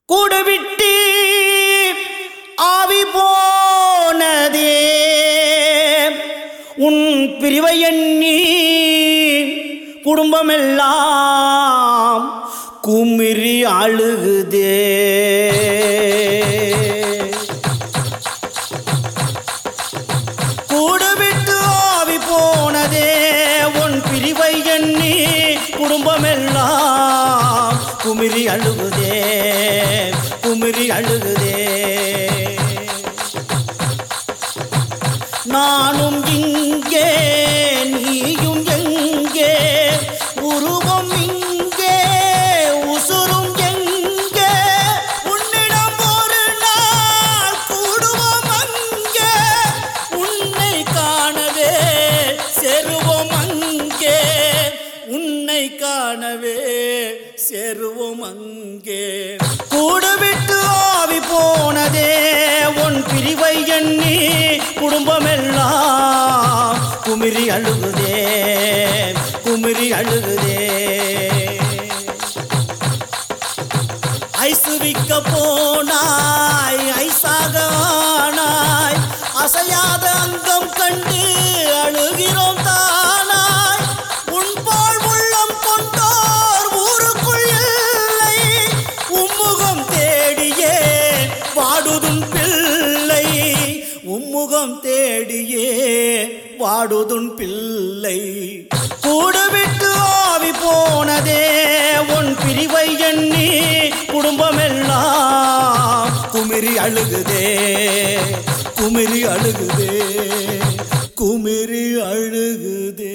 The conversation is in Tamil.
கூடு விட்டு ஆவி போனதே உன் பிரிவை எண்ணி குடும்பமெல்லாம் குமிரி அழுகுதே கூடு விட்டு ஆவி போனதே உன் பிரிவை எண்ணி குடும்பமெல்லாம் குமிரி அழுகுதே குமிரி அழுகுதே நானும் இங்கே நீயும் எங்கே உருவம் இங்கே உசுரும் எங்கே உன்னிடம் ஒரு நாள் கூடுவோம் அங்கே உன்னை காணவே செருவோம் அங்கே உன்னை காணவே செருவோம் அங்கே கூடு விட்டு ஆவி போனதே உன் பிரிவை எண்ணி குடும்பமெல்லாம் குமிரி அழுகுதே குமிரி அழுகுதே ஐசு விக்க போனாய் ஐசாக ஆனாய் அசையாத அங்கம் கண்டு அழுகிறோம் தானாய் உன் போல் உள்ளம் கொண்டோர் ஊருக்குள் இல்லை உம்முகம் தேடியே வாடுதும் பிள்ளை உம்முகம் தேடியே வாடுதுன் பிள்ளை கூடு விட்டு ஆவி போனதே உன் பிரிவை எண்ணி குடும்பமெல்லாம் குமிரி அழுகுதே குமிரி அழுகுதே குமிரி அழுகுதே